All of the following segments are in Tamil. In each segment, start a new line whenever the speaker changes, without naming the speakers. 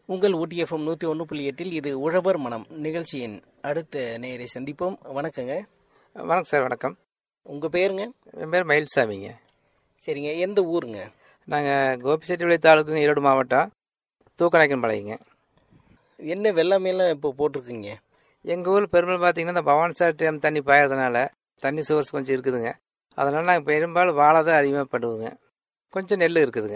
உங்கள் ஊட்டிஎஃப்எம் நூற்றி ஒன்று புள்ளி எட்டில் இது உழவர் மனம் நிகழ்ச்சியின் அடுத்த நேரை சந்திப்போம் வணக்கங்க
வணக்கம் சார் வணக்கம்
உங்கள் பேருங்க
என் பேர் மயில்சாமிங்க
சரிங்க எந்த ஊருங்க
நாங்கள் கோபிச்செட்டிவிளை தாலுக்குங்க ஈரோடு மாவட்டம் தூக்கநாயக்கன் பாளையங்க
என்ன வெள்ளாமையெல்லாம் இப்போ போட்டிருக்கீங்க
எங்கள் ஊர் பெரும்பாலும் பார்த்தீங்கன்னா இந்த பவானி சார் டேம் தண்ணி பாயறதுனால தண்ணி சோர்ஸ் கொஞ்சம் இருக்குதுங்க அதனால் நாங்கள் பெரும்பாலும் வாழை தான் அதிகமாக பண்ணுவோங்க கொஞ்சம் நெல் இருக்குதுங்க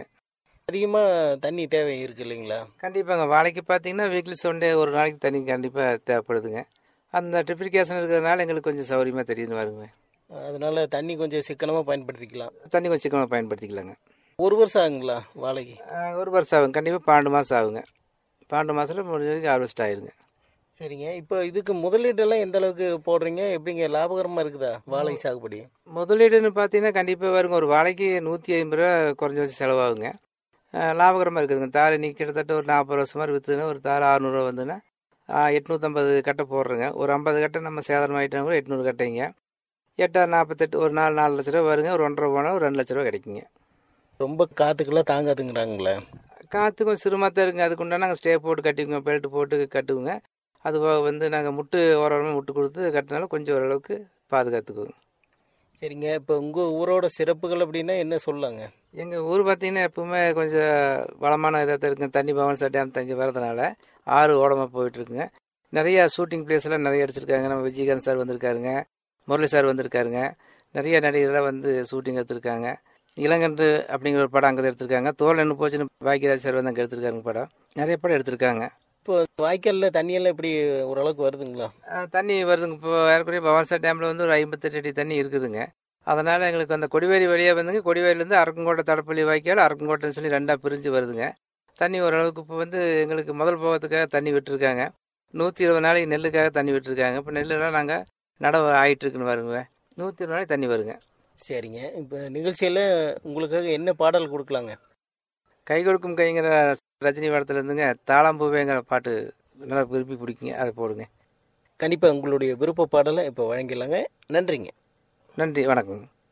அதிகமாக தண்ணி தேவை இருக்கு இல்லைங்களா
கண்டிப்பாங்க வாழைக்கு பார்த்தீங்கன்னா வீக்லி சண்டே ஒரு நாளைக்கு தண்ணி கண்டிப்பாக தேவைப்படுதுங்க அந்த ட்ரிப்ளிகேஷன் இருக்கிறதுனால எங்களுக்கு கொஞ்சம் சௌகரியமாக தெரியுதுன்னு வருங்க
அதனால தண்ணி கொஞ்சம் சிக்கனமாக பயன்படுத்திக்கலாம்
தண்ணி கொஞ்சம் சிக்கனமாக பயன்படுத்திக்கலாங்க
ஒரு வருஷம் ஆகுங்களா வாழைக்கு
ஆஹ் ஒரு வருஷம் ஆகுங்க கண்டிப்பாக பன்னெண்டு மாதம் ஆகுங்க பன்னெண்டு மாதத்தில் முடிஞ்ச வரைக்கும் ஹார்வெஸ்ட் ஆயிருங்க
சரிங்க இப்போ இதுக்கு முதலீடெல்லாம் எந்த அளவுக்கு போடுறீங்க எப்படிங்க லாபகரமாக இருக்குதா வாழை சாகுபடி
முதலீடுன்னு பார்த்தீங்கன்னா கண்டிப்பாக வருங்க ஒரு வாழைக்கு நூற்றி ஐம்பது ரூபா குறைஞ்ச வச்சு செலவாகுங்க அஹ் லாபகரமாக இருக்குதுங்க தார் இன்னைக்கு கிட்டத்தட்ட ஒரு நாற்பது வருஷம் மாதிரி விற்றுதுன்னா ஒரு தார் அறநூறுவா வந்துன்னா அஹ் எட்நூற்றம்பது கட்டை போடுறேங்க ஒரு ஐம்பது கட்டை நம்ம சேதாரம் ஆகிட்டா கூட எட்நூறு கட்டைங்க எட்டாறு நாற்பத்தெட்டு ஒரு நாலு நாலு லட்ச ரூபா வருங்க ஒரு ஒன்றரை போனால் ஒரு ரெண்டு லட்ச ரூபா கிடைக்குங்க
ரொம்ப காற்றுக்கெல்லாம் தாங்காதுங்கிறாங்களே
காற்றுக்கும் சிறுமாக தான் இருக்குங்க அதுக்கு உண்டான நாங்கள் ஸ்டே போட்டு கட்டிக்குங்க பெல்ட் போட்டு கட்டுவோங்க அது போக வந்து நாங்கள் முட்டு ஓரமாக முட்டு கொடுத்து கட்டினாலும் கொஞ்சம் ஓரளவுக்கு பாதுகாத்துக்குவோங்க
சரிங்க இப்போ உங்கள் ஊரோட சிறப்புகள் அப்படின்னா என்ன சொல்லாங்க
எங்கள் ஊர் பார்த்தீங்கன்னா எப்பவுமே கொஞ்சம் வளமான இதாக தான் இருக்குங்க தண்ணி பவன் சார் டேம் தண்ணி வரதுனால ஆறு ஓடமாக போயிட்டு இருக்குங்க நிறைய ஷூட்டிங் பிளேஸ் எல்லாம் நிறைய அடிச்சிருக்காங்க நம்ம விஜயகாந்த் சார் வந்திருக்காருங்க முரளி சார் வந்திருக்காருங்க நிறைய நடிகர்லாம் வந்து ஷூட்டிங் எடுத்திருக்காங்க இளங்கன்று அப்படிங்கிற ஒரு படம் அங்கே எடுத்திருக்காங்க தோல் என்ன போச்சுன்னு பாக்கியராஜ் சார் வந்து அங்கே எடுத்திருக்காருங்க படம் நிறைய படம் எடுத்திருக்காங்க
இப்போ வாய்க்காலில் தண்ணியெல்லாம் இப்படி ஓரளவுக்கு வருதுங்களா
அஹ் தண்ணி வருதுங்க இப்போ ஏறக்குறைய பவான்சா டேமில் வந்து ஒரு ஐம்பத்தெட்டு அடி தண்ணி இருக்குதுங்க அதனால் எங்களுக்கு அந்த கொடிவேரி வழியாக வந்துங்க கொடிவேரியிலேருந்து அரக்கங்கோட்டை தடப்பள்ளி வாய்க்கால் அரக்கங்கோட்டைன்னு சொல்லி ரெண்டாக பிரிஞ்சு வருதுங்க தண்ணி ஓரளவுக்கு இப்போ வந்து எங்களுக்கு முதல் போகத்துக்காக தண்ணி விட்டுருக்காங்க நூற்றி இருபது நாளைக்கு நெல்லுக்காக தண்ணி விட்டுருக்காங்க இப்போ நெல்லெல்லாம் நாங்கள் நடவு ஆயிட்டு இருக்குன்னு வருங்க நூற்றி இருபது நாளைக்கு தண்ணி வருங்க
சரிங்க இப்போ நிகழ்ச்சியில் உங்களுக்காக என்ன பாடல் கொடுக்கலாங்க
கை கொடுக்கும் கைங்கிற ரஜினி படத்துல இருந்துங்க தாளாம்பூவேங்கிற பாட்டு நல்லா விரும்பி பிடிக்குங்க அதை போடுங்க
கண்டிப்பாக உங்களுடைய விருப்ப பாடலை இப்போ வழங்கிடலாங்க நன்றிங்க
நன்றி வணக்கம்